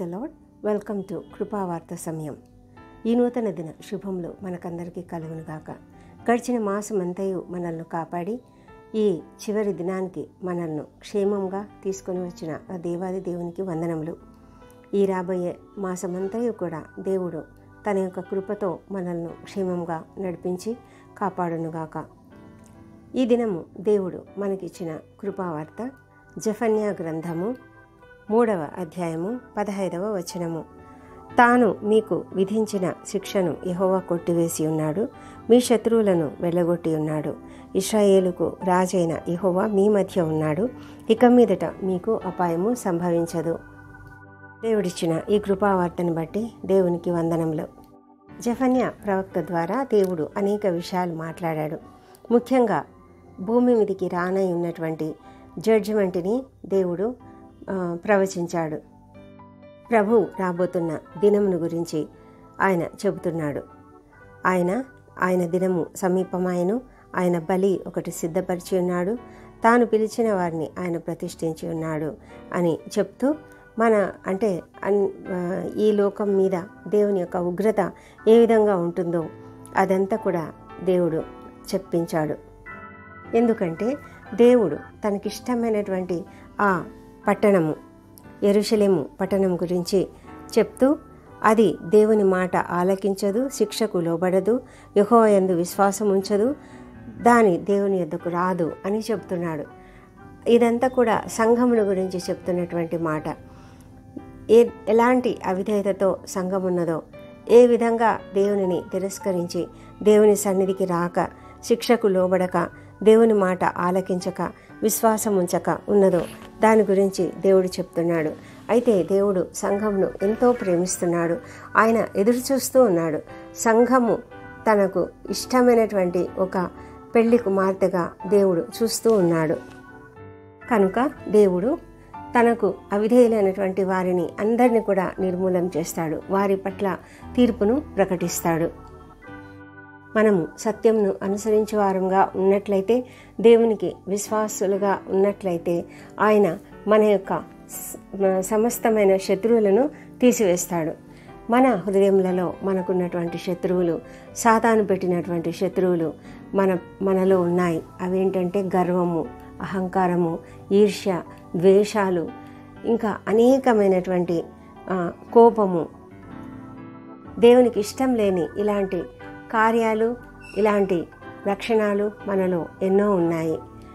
the Lord welcome to కృపావార్త సమయం ఈ నూతన దిన శుభములు మనకందరికీ కలుగునుగాక గడిచిన మాసం అంతయు మనల్ని కాపాడి ఈ చివరి దినానికి మనల్ని క్షేమంగా తీసుకొని వచ్చిన ఆ దేవాది దేవునికి వందనములు ఈ రాబోయే మాసమంతయు కూడా దేవుడు తన యొక్క కృపతో మనల్ని క్షేమంగా నడిపించి కాపాడునుగాక ఈ దినము దేవుడు మనకిచ్చిన కృపావార్త జఫన్యా గ్రంథము మూడవ అధ్యాయము పదహైదవ వచనము తాను మీకు విధించిన శిక్షను యహోవా కొట్టివేసి ఉన్నాడు మీ శత్రువులను వెళ్ళగొట్టి ఉన్నాడు ఇస్రాయేలుకు రాజైన యహోవా మీ మధ్య ఉన్నాడు ఇక మీదట మీకు అపాయము సంభవించదు దేవుడిచ్చిన ఈ కృపావార్తను బట్టి దేవునికి వందనములు జఫన్యా ప్రవక్త ద్వారా దేవుడు అనేక విషయాలు మాట్లాడాడు ముఖ్యంగా భూమి మీదికి రానై ఉన్నటువంటి జడ్జిమెంట్ని దేవుడు ఆ, ప్రవచించాడు ప్రభు రాబోతున్న దినమును గురించి ఆయన చెబుతున్నాడు ఆయన ఆయన దినము సమీపమాయను ఆయన బలి ఒకటి సిద్ధపరిచి ఉన్నాడు తాను పిలిచిన వారిని ఆయన ప్రతిష్ఠించి ఉన్నాడు అని చెప్తూ మన అంటే అన్ ఆ, ఈ లోకం మీద దేవుని యొక్క ఉగ్రత ఏ విధంగా ఉంటుందో అదంతా కూడా దేవుడు చెప్పించాడు ఎందుకంటే దేవుడు తనకిష్టమైనటువంటి ఆ పట్టణము ఎరుషలేము పట్టణం గురించి చెప్తూ అది దేవుని మాట ఆలకించదు శిక్షకు లోబడదు యందు విశ్వాసం ఉంచదు దాని దేవుని యొద్దకు రాదు అని చెప్తున్నాడు ఇదంతా కూడా సంఘమును గురించి చెప్తున్నటువంటి మాట ఏ ఎలాంటి అవిధేయతతో సంఘం ఉన్నదో ఏ విధంగా దేవునిని తిరస్కరించి దేవుని సన్నిధికి రాక శిక్షకు లోబడక దేవుని మాట ఆలకించక విశ్వాసం ఉంచక ఉన్నదో దాని గురించి దేవుడు చెప్తున్నాడు అయితే దేవుడు సంఘమును ఎంతో ప్రేమిస్తున్నాడు ఆయన ఎదురు చూస్తూ ఉన్నాడు సంఘము తనకు ఇష్టమైనటువంటి ఒక పెళ్లి కుమార్తెగా దేవుడు చూస్తూ ఉన్నాడు కనుక దేవుడు తనకు అవిధేయులైనటువంటి వారిని అందరిని కూడా నిర్మూలన చేస్తాడు వారి పట్ల తీర్పును ప్రకటిస్తాడు మనము సత్యంను అనుసరించే వారంగా ఉన్నట్లయితే దేవునికి విశ్వాసులుగా ఉన్నట్లయితే ఆయన మన యొక్క స- సమస్తమైన శత్రువులను తీసివేస్తాడు మన హృదయములలో మనకున్నటువంటి శత్రువులు సాతాను పెట్టినటువంటి శత్రువులు మన మనలో ఉన్నాయి అవేంటంటే గర్వము అహంకారము ఈర్ష్య ద్వేషాలు ఇంకా అనేకమైనటువంటి ఆ, కోపము దేవునికి ఇష్టం లేని ఇలాంటి కార్యాలు ఇలాంటి లక్షణాలు మనలో ఎన్నో ఉన్నాయి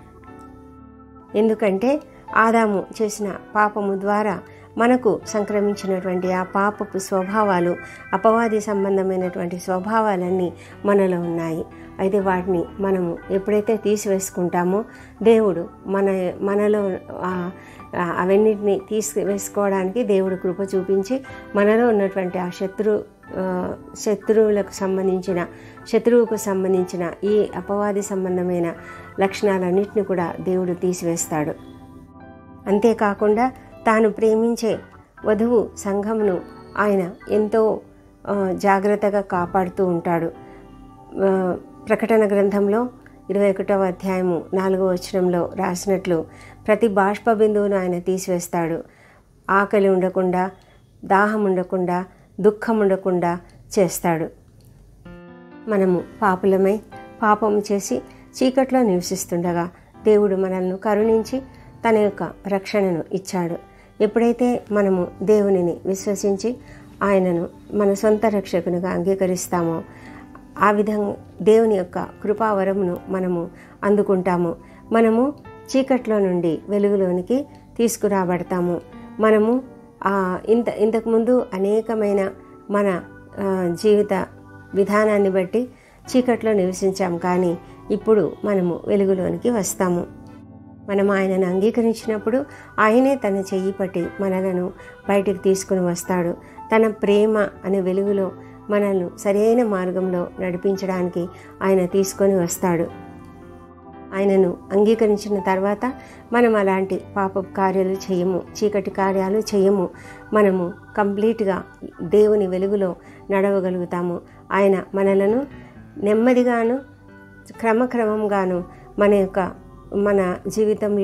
ఎందుకంటే ఆదాము చేసిన పాపము ద్వారా మనకు సంక్రమించినటువంటి ఆ పాపపు స్వభావాలు అపవాది సంబంధమైనటువంటి స్వభావాలన్నీ మనలో ఉన్నాయి అయితే వాటిని మనము ఎప్పుడైతే తీసివేసుకుంటామో దేవుడు మన మనలో ఆ- ఆ అవన్నిటిని తీసివేసుకోవడానికి దేవుడు కృప చూపించి మనలో ఉన్నటువంటి ఆ శత్రు ఆ, శత్రువులకు సంబంధించిన శత్రువుకు సంబంధించిన ఈ అపవాది సంబంధమైన లక్షణాలన్నింటినీ కూడా దేవుడు తీసివేస్తాడు అంతేకాకుండా తాను ప్రేమించే వధువు సంఘమును ఆయన ఎంతో ఆ, జాగ్రత్తగా కాపాడుతూ ఉంటాడు ఆ, ప్రకటన గ్రంథంలో ఇరవై ఒకటవ అధ్యాయము నాలుగో వచనంలో రాసినట్లు ప్రతి బాష్ప బిందువును ఆయన తీసివేస్తాడు ఆకలి ఉండకుండా దాహం ఉండకుండా దుఃఖం ఉండకుండా చేస్తాడు మనము పాపులమై పాపము చేసి చీకట్లో నివసిస్తుండగా దేవుడు మనల్ని కరుణించి తన యొక్క రక్షణను ఇచ్చాడు ఎప్పుడైతే మనము దేవునిని విశ్వసించి ఆయనను మన సొంత రక్షకునిగా అంగీకరిస్తామో ఆ విధంగా దేవుని యొక్క కృపావరమును మనము అందుకుంటాము మనము చీకట్లో నుండి వెలుగులోనికి తీసుకురాబడతాము మనము ఆ, ఇంత ఇంతకుముందు అనేకమైన మన ఆ, జీవిత విధానాన్ని బట్టి చీకట్లో నివసించాం కానీ ఇప్పుడు మనము వెలుగులోనికి వస్తాము మనం ఆయనను అంగీకరించినప్పుడు ఆయనే తన చెయ్యి పట్టి మనలను బయటికి తీసుకుని వస్తాడు తన ప్రేమ అనే వెలుగులో మనల్ని సరైన మార్గంలో నడిపించడానికి ఆయన తీసుకొని వస్తాడు ఆయనను అంగీకరించిన తర్వాత మనం అలాంటి పాప కార్యాలు చేయము చీకటి కార్యాలు చేయము మనము కంప్లీట్గా దేవుని వెలుగులో నడవగలుగుతాము ఆయన మనలను నెమ్మదిగాను క్రమక్రమంగాను మన యొక్క మన జీవితంలో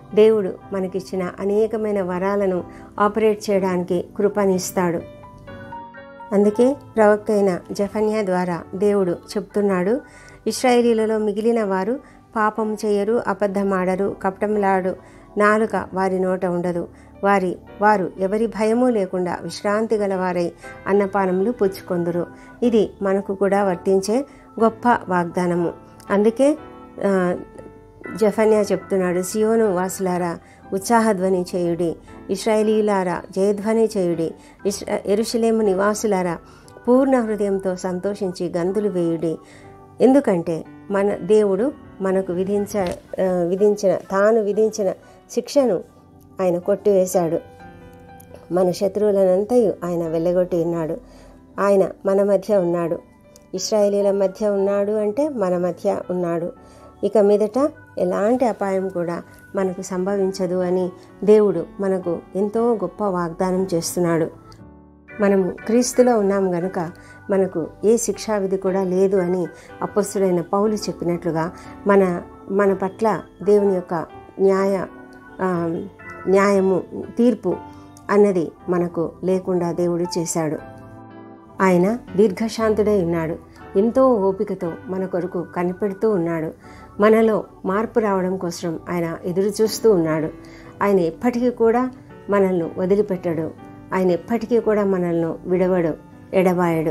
దేవుడు మనకిచ్చిన అనేకమైన వరాలను ఆపరేట్ చేయడానికి కృపనిస్తాడు అందుకే ప్రవక్త అయిన జఫన్యా ద్వారా దేవుడు చెప్తున్నాడు ఇస్రాయేలీలలో మిగిలిన వారు పాపం చేయరు అబద్ధమాడరు కపటంలాడు నాలుక వారి నోట ఉండదు వారి వారు ఎవరి భయము లేకుండా విశ్రాంతి గలవారై అన్నపానములు పుచ్చుకొందురు ఇది మనకు కూడా వర్తించే గొప్ప వాగ్దానము అందుకే ఆ, జఫన్యా చెప్తున్నాడు సియోను వాసులారా ఉత్సాహధ్వని చేయుడి ఇస్రాయేలీలారా జయధ్వని చేయుడి ఇస్ ఎరుషలేము నివాసులారా పూర్ణ హృదయంతో సంతోషించి గంతులు వేయుడి ఎందుకంటే మన దేవుడు మనకు విధించ ఆ, విధించిన తాను విధించిన శిక్షను ఆయన కొట్టివేశాడు మన శత్రువులనంతయు ఆయన వెళ్ళగొట్టి ఉన్నాడు ఆయన మన మధ్య ఉన్నాడు ఇస్రాయేలీల మధ్య ఉన్నాడు అంటే మన మధ్య ఉన్నాడు ఇక మీదట ఎలాంటి అపాయం కూడా మనకు సంభవించదు అని దేవుడు మనకు ఎంతో గొప్ప వాగ్దానం చేస్తున్నాడు మనము క్రీస్తులో ఉన్నాం గనుక మనకు ఏ శిక్షా విధి కూడా లేదు అని అపస్తుడైన పౌలు చెప్పినట్లుగా మన మన పట్ల దేవుని యొక్క న్యాయ ఆ, న్యాయము తీర్పు అన్నది మనకు లేకుండా దేవుడు చేశాడు ఆయన దీర్ఘశాంతుడై ఉన్నాడు ఎంతో ఓపికతో మన కొరకు కనిపెడుతూ ఉన్నాడు మనలో మార్పు రావడం కోసం ఆయన ఎదురు చూస్తూ ఉన్నాడు ఆయన ఎప్పటికీ కూడా మనల్ని వదిలిపెట్టడు ఆయన ఎప్పటికీ కూడా మనల్ని విడవడు ఎడబాయడు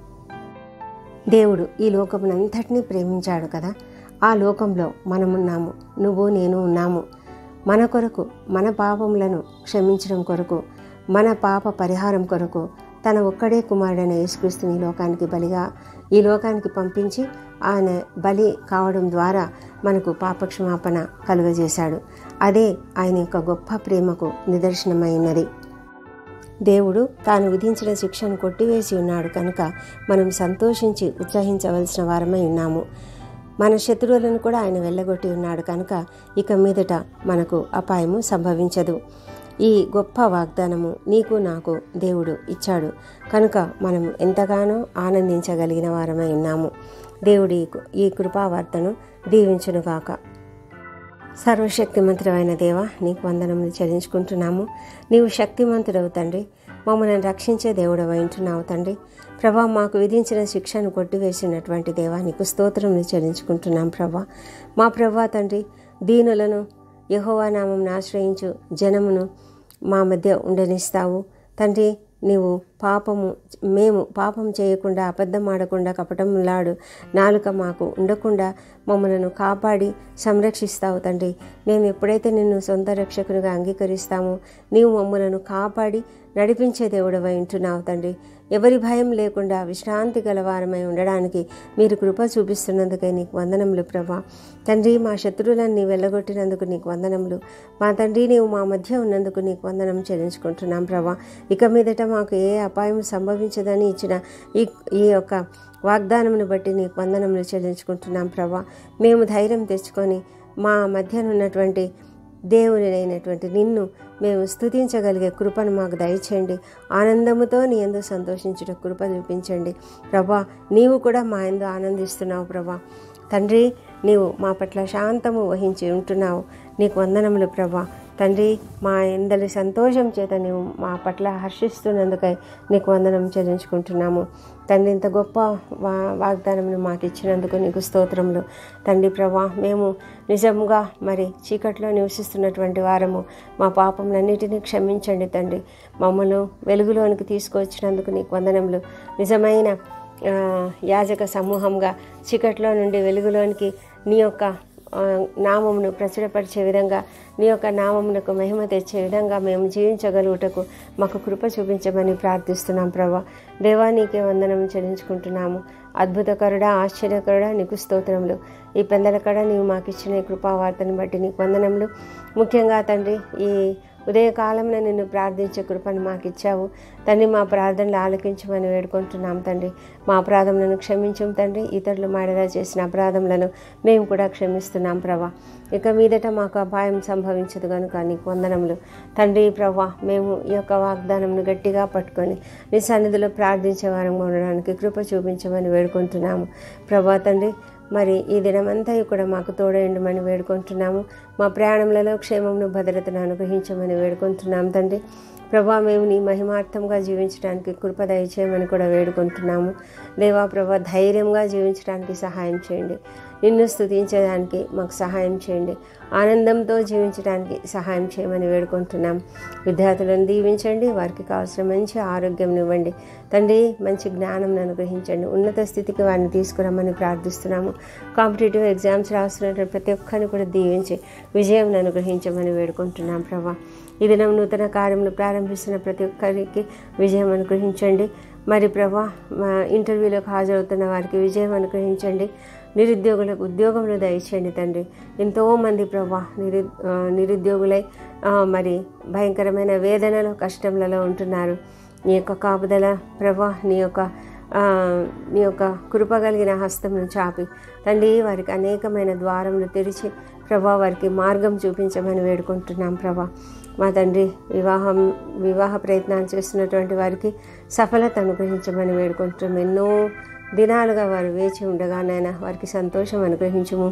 దేవుడు ఈ లోకమునంతటినీ ప్రేమించాడు కదా ఆ లోకంలో మనమున్నాము నువ్వు నేను ఉన్నాము మన కొరకు మన పాపములను క్షమించడం కొరకు మన పాప పరిహారం కొరకు తన ఒక్కడే కుమారుడైన యేసుక్రీస్తుని ఈ లోకానికి బలిగా ఈ లోకానికి పంపించి ఆయన బలి కావడం ద్వారా మనకు పాపక్షమాపణ కలుగజేశాడు అదే ఆయన యొక్క గొప్ప ప్రేమకు నిదర్శనమై ఉన్నది దేవుడు తాను విధించిన శిక్షను కొట్టివేసి ఉన్నాడు కనుక మనం సంతోషించి ఉత్సహించవలసిన వారమై ఉన్నాము మన శత్రువులను కూడా ఆయన వెళ్ళగొట్టి ఉన్నాడు కనుక ఇక మీదట మనకు అపాయము సంభవించదు ఈ గొప్ప వాగ్దానము నీకు నాకు దేవుడు ఇచ్చాడు కనుక మనం ఎంతగానో ఆనందించగలిగిన వారమై ఉన్నాము దేవుడి ఈ కృపావార్తను దీవించునుగాక సర్వశక్తిమంతుడమైన దేవ నీకు వందనములు చెల్లించుకుంటున్నాము నీవు శక్తిమంతుడవు తండ్రి మమ్మల్ని రక్షించే దేవుడు వింటున్నావు తండ్రి ప్రభా మాకు విధించిన శిక్షను కొట్టివేసినటువంటి దేవా నీకు స్తోత్రములు చెల్లించుకుంటున్నాం ప్రభా మా ప్రభా తండ్రి దీనులను యహోవా నామం ఆశ్రయించు జనమును మా మధ్య ఉండనిస్తావు తండ్రి నీవు పాపము మేము పాపం చేయకుండా అబద్ధం ఆడకుండా కపటములాడు నాలుక మాకు ఉండకుండా మమ్మలను కాపాడి సంరక్షిస్తావు తండ్రి మేము ఎప్పుడైతే నిన్ను సొంత రక్షకునిగా అంగీకరిస్తామో నీవు మమ్మలను కాపాడి నడిపించే దేవుడవై ఉంటున్నావు తండ్రి ఎవరి భయం లేకుండా విశ్రాంతి గలవారమై ఉండడానికి మీరు కృప చూపిస్తున్నందుకై నీకు వందనములు ప్రభా తండ్రి మా శత్రువులను నీ వెళ్ళగొట్టినందుకు నీకు వందనములు మా తండ్రి నీవు మా మధ్య ఉన్నందుకు నీకు వందనం చెల్లించుకుంటున్నాం ప్రభా ఇక మీదట మాకు ఏ అపాయం సంభవించదని ఇచ్చిన ఈ ఈ యొక్క వాగ్దానమును బట్టి నీకు వందనములు చెల్లించుకుంటున్నాం ప్రభా మేము ధైర్యం తెచ్చుకొని మా మధ్యనున్నటువంటి దేవునినైనటువంటి నిన్ను మేము స్తుతించగలిగే కృపను మాకు దయచేయండి ఆనందముతో నీ ఎందు సంతోషించుట కృప చూపించండి ప్రభా నీవు కూడా మా ఎందు ఆనందిస్తున్నావు ప్రభా తండ్రి నీవు మా పట్ల శాంతము వహించి ఉంటున్నావు నీకు వందనములు ప్రభా తండ్రి మా ఎందరి సంతోషం చేత నీవు మా పట్ల హర్షిస్తున్నందుకై నీకు వందనం చెల్లించుకుంటున్నాము తండ్రి ఇంత గొప్ప వా వాగ్దానమును మాకు ఇచ్చినందుకు నీకు స్తోత్రములు తండ్రి ప్రభా మేము నిజంగా మరి చీకట్లో నివసిస్తున్నటువంటి వారము మా పాపములన్నిటినీ క్షమించండి తండ్రి మమ్మల్ని వెలుగులోనికి తీసుకువచ్చినందుకు నీకు వందనములు నిజమైన ఆ, యాజక సమూహంగా చీకట్లో నుండి వెలుగులోనికి నీ యొక్క ఆ, నామమును ప్రచురపరిచే విధంగా నీ యొక్క నామమునకు మహిమ తెచ్చే విధంగా మేము జీవించగలుగుటకు మాకు కృప చూపించమని ప్రార్థిస్తున్నాం ప్రభా దేవా నీకే వందనం చెల్లించుకుంటున్నాము అద్భుతకరుడా ఆశ్చర్యకరుడా నీకు స్తోత్రములు ఈ పెందల కడ నీవు మాకు ఇచ్చిన ఈ కృపావార్తను బట్టి నీకు వందనములు ముఖ్యంగా తండ్రి ఈ ఉదయకాలంలో నిన్ను ప్రార్థించే కృపను మాకు ఇచ్చావు తండ్రి మా ప్రార్థనలు ఆలకించమని వేడుకుంటున్నాం తండ్రి మా అపరాధములను క్షమించం తండ్రి ఇతరులు మాడలా చేసిన అపరాధములను మేము కూడా క్షమిస్తున్నాం ప్రభా ఇక మీదట మాకు అపాయం సంభవించదు కనుక నీకు వందనములు తండ్రి ప్రభా మేము ఈ యొక్క వాగ్దానంను గట్టిగా పట్టుకొని నీ సన్నిధిలో ప్రార్థించే వారంగా ఉండడానికి కృప చూపించమని వేడుకుంటున్నాము ప్రభా తండ్రి మరి ఈ దినమంతా కూడా మాకు తోడేయండమని వేడుకుంటున్నాము మా ప్రయాణంలో క్షేమమును భద్రతను అనుగ్రహించమని వేడుకుంటున్నాం తండ్రి ప్రభా మేము నీ మహిమార్థంగా జీవించడానికి కృప దయచేయమని కూడా వేడుకుంటున్నాము దేవా ప్రభా ధైర్యంగా జీవించడానికి సహాయం చేయండి నిన్ను స్తుతించడానికి మాకు సహాయం చేయండి ఆనందంతో జీవించడానికి సహాయం చేయమని వేడుకుంటున్నాం విద్యార్థులను దీవించండి వారికి కావాల్సిన మంచి ఆరోగ్యం ఇవ్వండి తండ్రి మంచి జ్ఞానం అనుగ్రహించండి ఉన్నత స్థితికి వారిని తీసుకురమ్మని ప్రార్థిస్తున్నాము కాంపిటేటివ్ ఎగ్జామ్స్ రాస్తున్నటువంటి ప్రతి ఒక్కరిని కూడా దీవించి విజయం అనుగ్రహించమని వేడుకుంటున్నాం ప్రభా ఈ దినం నూతన కార్యములు ప్రారంభిస్తున్న ప్రతి ఒక్కరికి విజయం అనుగ్రహించండి మరి ప్రభా మా ఇంటర్వ్యూలకు హాజరవుతున్న వారికి విజయం అనుగ్రహించండి నిరుద్యోగులకు ఉద్యోగములు దయచేయండి తండ్రి ఎంతోమంది ప్రభా నిరు ఆ, నిరుద్యోగులై ఆ, మరి భయంకరమైన వేదనలో కష్టములలో ఉంటున్నారు నీ యొక్క కాపుదల ప్రభా నీ యొక్క ఆ, నీ యొక్క కృప కలిగిన హస్తమును చాపి తండ్రి వారికి అనేకమైన ద్వారములు తెరిచి ప్రభా వారికి మార్గం చూపించమని వేడుకుంటున్నాం ప్రభా మా తండ్రి వివాహం వివాహ ప్రయత్నాలు చేస్తున్నటువంటి వారికి సఫలత అనుగ్రహించమని వేడుకుంటున్నాం ఎన్నో దినాలుగా వారు వేచి ఉండగానైనా వారికి సంతోషం అనుగ్రహించము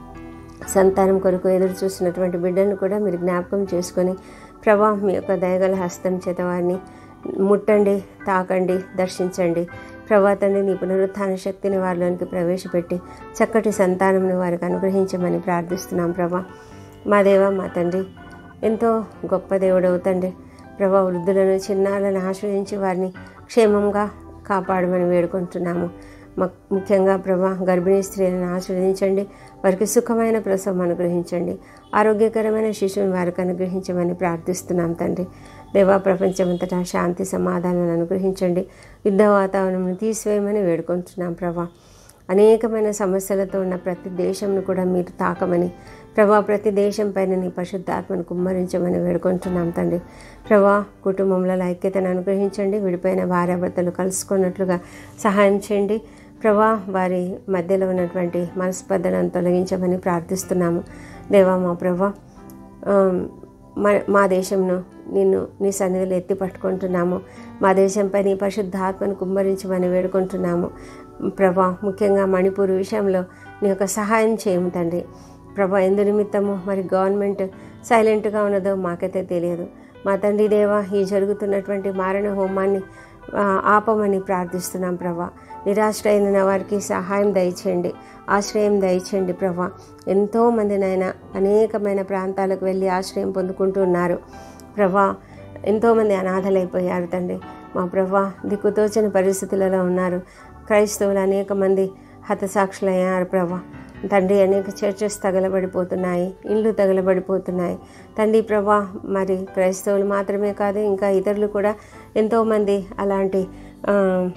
సంతానం కొరకు ఎదురు చూస్తున్నటువంటి బిడ్డలను కూడా మీరు జ్ఞాపకం చేసుకొని ప్రభా మీ యొక్క దయగల హస్తం చేత వారిని ముట్టండి తాకండి దర్శించండి ప్రభా తండ్రి నీ పునరుత్థాన శక్తిని వారిలోనికి ప్రవేశపెట్టి చక్కటి సంతానంను వారికి అనుగ్రహించమని ప్రార్థిస్తున్నాం ప్రభా మా దేవ మా తండ్రి ఎంతో గొప్ప దేవుడవు తండ్రి ప్రభా వృద్ధులను చిన్నాలను ఆశ్రయించి వారిని క్షేమంగా కాపాడమని వేడుకుంటున్నాము మ- ముఖ్యంగా ప్రభా గర్భిణీ స్త్రీలను ఆశీర్వదించండి వారికి సుఖమైన ప్రసవం అనుగ్రహించండి ఆరోగ్యకరమైన శిశువుని వారికి అనుగ్రహించమని ప్రార్థిస్తున్నాం తండ్రి దేవా ప్రపంచమంతటా శాంతి సమాధానాలను అనుగ్రహించండి యుద్ధ వాతావరణం తీసివేయమని వేడుకుంటున్నాం ప్రభా అనేకమైన సమస్యలతో ఉన్న ప్రతి దేశంను కూడా మీరు తాకమని ప్రభా ప్రతి దేశం పైన నీ పరిశుద్ధాత్మను కుమ్మరించమని వేడుకుంటున్నాం తండ్రి ప్రభా కుటుంబంలో ఐక్యతను అనుగ్రహించండి విడిపోయిన భార్యాభర్తలు కలుసుకున్నట్లుగా సహాయం చేయండి ప్రభా వారి మధ్యలో ఉన్నటువంటి మనస్పర్ధలను తొలగించమని ప్రార్థిస్తున్నాము దేవా మా ప్రభా ఆ, మా మా దేశంను నిన్ను నీ సన్నిధిలో ఎత్తి పట్టుకుంటున్నాము మా దేశంపై నీ పరిశుద్ధాత్మను కుమ్మరించమని వేడుకుంటున్నాము ప్రభా ముఖ్యంగా మణిపూర్ విషయంలో నీ యొక్క సహాయం చేయము తండ్రి ప్రభా ఎందు నిమిత్తము మరి గవర్నమెంట్ సైలెంట్గా ఉన్నదో మాకైతే తెలియదు మా తండ్రి దేవా ఈ జరుగుతున్నటువంటి మారణ హోమాన్ని ఆ, ఆపమని ప్రార్థిస్తున్నాం ప్రభా నిరాశ్రయులైన వారికి సహాయం దయచేయండి ఆశ్రయం దయచేయండి ప్రభా ఎంతోమంది నాయన అనేకమైన ప్రాంతాలకు వెళ్ళి ఆశ్రయం పొందుకుంటూ ఉన్నారు ప్రభా ఎంతోమంది అనాథలైపోయారు తండ్రి మా ప్రభా దిక్కుతోచని పరిస్థితులలో ఉన్నారు క్రైస్తవులు అనేక మంది హతసాక్షులయ్యారు ప్రభా తండ్రి అనేక చర్చెస్ తగలబడిపోతున్నాయి ఇండ్లు తగలబడిపోతున్నాయి తండ్రి ప్రభా మరి క్రైస్తవులు మాత్రమే కాదు ఇంకా ఇతరులు కూడా ఎంతోమంది అలాంటి ఆ,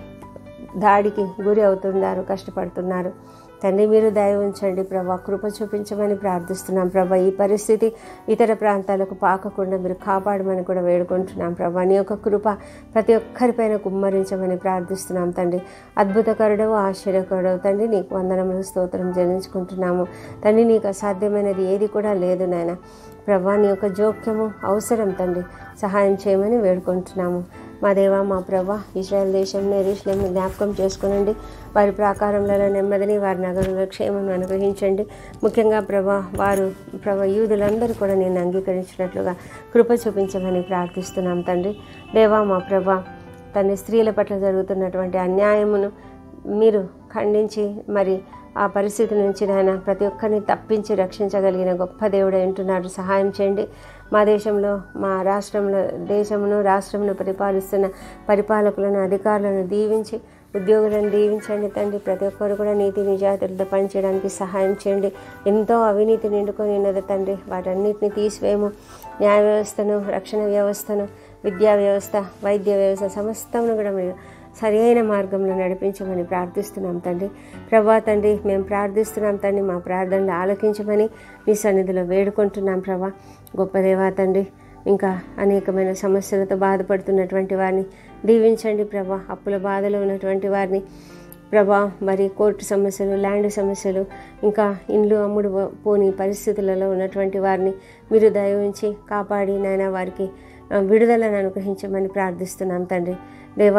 దాడికి గురి అవుతున్నారు కష్టపడుతున్నారు తండ్రి మీరు దయ ఉంచండి ప్రభా కృప చూపించమని ప్రార్థిస్తున్నాం ప్రభా ఈ పరిస్థితి ఇతర ప్రాంతాలకు పాకకుండా మీరు కాపాడమని కూడా వేడుకుంటున్నాం ప్రభా నీ యొక్క కృప ప్రతి ఒక్కరిపైన కుమ్మరించమని ప్రార్థిస్తున్నాం తండ్రి అద్భుతకరుడవు ఆశ్చర్యకరుడవు తండ్రి నీకు వందనములు స్తోత్రం చెల్లించుకుంటున్నాము తండ్రి నీకు అసాధ్యమైనది ఏది కూడా లేదు నాయన ప్రభా నీ యొక్క జోక్యము అవసరం తండ్రి సహాయం చేయమని వేడుకుంటున్నాము మా దేవా మా ప్రభా ఇజ్రాయెల్ దేశంలో ఎరుషులేం జ్ఞాపకం చేసుకునండి వారి ప్రాకారంలో నెమ్మదిని వారి నగరంలో క్షేమం అనుగ్రహించండి ముఖ్యంగా ప్రభా వారు ప్రభా యూదులందరూ కూడా నేను అంగీకరించినట్లుగా కృప చూపించమని ప్రార్థిస్తున్నాం తండ్రి దేవా మా ప్రభా తండ్రి స్త్రీల పట్ల జరుగుతున్నటువంటి అన్యాయమును మీరు ఖండించి మరి ఆ పరిస్థితి నుంచి నాయన ప్రతి ఒక్కరిని తప్పించి రక్షించగలిగిన గొప్ప దేవుడు ఉంటున్నారు సహాయం చేయండి మా దేశంలో మా రాష్ట్రంలో దేశమును రాష్ట్రమును పరిపాలిస్తున్న పరిపాలకులను అధికారులను దీవించి ఉద్యోగులను దీవించండి తండ్రి ప్రతి ఒక్కరు కూడా నీతి నిజాయితీలతో పనిచేయడానికి సహాయం చేయండి ఎంతో అవినీతి నిండుకొని ఉన్నది తండ్రి వాటన్నిటిని తీసివేయము న్యాయ వ్యవస్థను రక్షణ వ్యవస్థను విద్యా వ్యవస్థ వైద్య వ్యవస్థ సమస్తమును కూడా మీరు సరైన మార్గంలో నడిపించమని ప్రార్థిస్తున్నాం తండ్రి ప్రభా తండ్రి మేము ప్రార్థిస్తున్నాం తండ్రి మా ప్రార్థనలు ఆలకించమని మీ సన్నిధిలో వేడుకుంటున్నాం ప్రభా గొప్ప దేవా తండ్రి ఇంకా అనేకమైన సమస్యలతో బాధపడుతున్నటువంటి వారిని దీవించండి ప్రభా అప్పుల బాధలో ఉన్నటువంటి వారిని ప్రభా మరి కోర్టు సమస్యలు ల్యాండ్ సమస్యలు ఇంకా ఇండ్లు అమ్ముడు పోని పరిస్థితులలో ఉన్నటువంటి వారిని మీరు దయ ఉంచి కాపాడి నాయన వారికి ఆ, విడుదలను అనుగ్రహించమని ప్రార్థిస్తున్నాం తండ్రి దేవా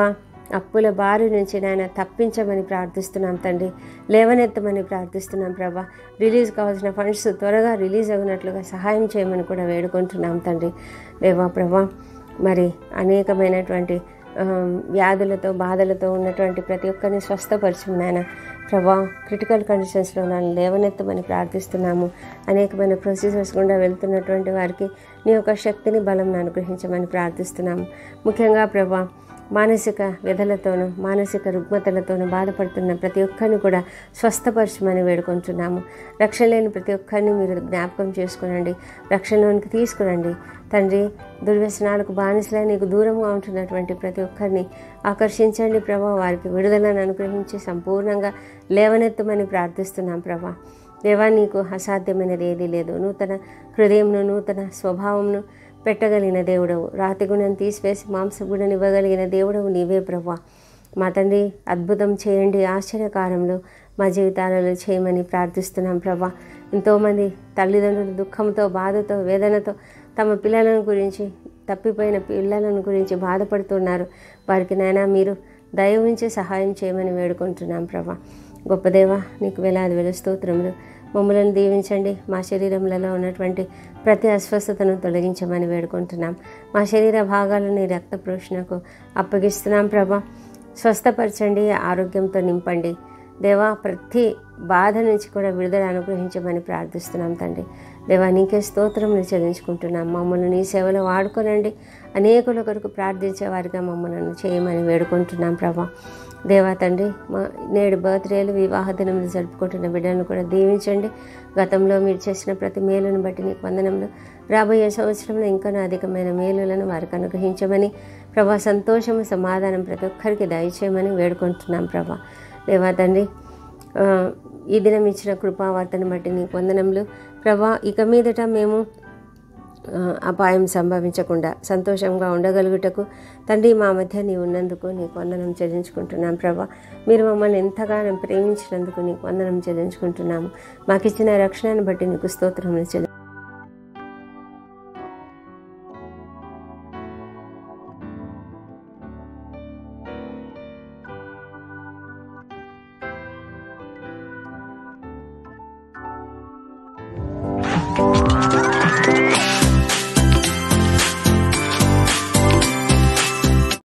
అప్పుల బారి నుంచి నాయన తప్పించమని ప్రార్థిస్తున్నాం తండ్రి లేవనెత్తమని ప్రార్థిస్తున్నాం ప్రభా రిలీజ్ కావాల్సిన ఫండ్స్ త్వరగా రిలీజ్ అవునట్లుగా సహాయం చేయమని కూడా వేడుకుంటున్నాం తండ్రి దేవా ప్రభా మరి అనేకమైనటువంటి ఆ, వ్యాధులతో బాధలతో ఉన్నటువంటి ప్రతి ఒక్కరిని స్వస్థపరచు నాయన ప్రభా క్రిటికల్ కండిషన్స్లో నన్ను లేవనెత్తమని ప్రార్థిస్తున్నాము అనేకమైన ప్రొసీజర్స్ గుండా వెళ్తున్నటువంటి వారికి నీ యొక్క శక్తిని బలం అనుగ్రహించమని ప్రార్థిస్తున్నాము ముఖ్యంగా ప్రభా మానసిక వ్యధలతోనూ మానసిక రుగ్మతలతోనూ బాధపడుతున్న ప్రతి ఒక్కరిని కూడా స్వస్థపరచమని వేడుకుంటున్నాము రక్షణ లేని ప్రతి ఒక్కరిని మీరు జ్ఞాపకం చేసుకునండి రక్షణలోనికి తీసుకురండి తండ్రి దుర్వ్యసనాలకు బానిసలై నీకు దూరంగా ఉంటున్నటువంటి ప్రతి ఒక్కరిని ఆకర్షించండి ప్రభా వారికి విడుదలను అనుగ్రహించి సంపూర్ణంగా లేవనెత్తమని ప్రార్థిస్తున్నాం ప్రభా దేవా నీకు అసాధ్యమైనది ఏదీ లేదు నూతన హృదయంను నూతన స్వభావంను పెట్టగలిగిన దేవుడవు రాతి గుణం తీసివేసి మాంసగుణం ఇవ్వగలిగిన దేవుడవు నీవే ప్రభా మా తండ్రి అద్భుతం చేయండి ఆశ్చర్యకారంలో మా జీవితాలలో చేయమని ప్రార్థిస్తున్నాం ప్రభా ఎంతోమంది తల్లిదండ్రులు దుఃఖంతో బాధతో వేదనతో తమ పిల్లలను గురించి తప్పిపోయిన పిల్లలను గురించి బాధపడుతున్నారు వారికి నైనా మీరు దయ ఉంచి సహాయం చేయమని వేడుకుంటున్నాం ప్రభా గొప్ప దేవ నీకు వేలాది వేల స్తోత్రములు మమ్మలను దీవించండి మా శరీరములలో ఉన్నటువంటి ప్రతి అస్వస్థతను తొలగించమని వేడుకుంటున్నాం మా శరీర భాగాలను నీ రక్త ప్రోషణకు అప్పగిస్తున్నాం ప్రభా స్వస్థపరచండి ఆరోగ్యంతో నింపండి దేవా ప్రతి బాధ నుంచి కూడా విడుదల అనుగ్రహించమని ప్రార్థిస్తున్నాం తండ్రి దేవా నీకే స్తోత్రములు చెల్లించుకుంటున్నాం మమ్మల్ని నీ సేవలో వాడుకోనండి అనేకుల కొరకు ప్రార్థించే వారిగా మమ్మల్ని చేయమని వేడుకుంటున్నాం ప్రభా దేవా తండ్రి మా నేడు బర్త్డేలు వివాహ దినములు జరుపుకుంటున్న బిడ్డలను కూడా దీవించండి గతంలో మీరు చేసిన ప్రతి మేలును బట్టి నీకు వందనములు రాబోయే సంవత్సరంలో ఇంకా అధికమైన మేలులను వారికి అనుగ్రహించమని ప్రభా సంతోషము సమాధానం ప్రతి ఒక్కరికి దయచేయమని వేడుకుంటున్నాం ప్రభా దేవా తండ్రి ఆ, ఈ దినం ఇచ్చిన కృపావార్తను బట్టి నీకు వందనములు ప్రభా ఇక మీదట మేము ఆ, అపాయం సంభవించకుండా సంతోషంగా ఉండగలుగుటకు తండ్రి మా మధ్య నీ ఉన్నందుకు నీకు వందనం చెల్లించుకుంటున్నాం ప్రభా మీరు మమ్మల్ని ఎంతగానో ప్రేమించినందుకు నీకు వందనం చెల్లించుకుంటున్నాము మాకు ఇచ్చిన రక్షణను బట్టి నీకు స్తోత్రం చెల్లి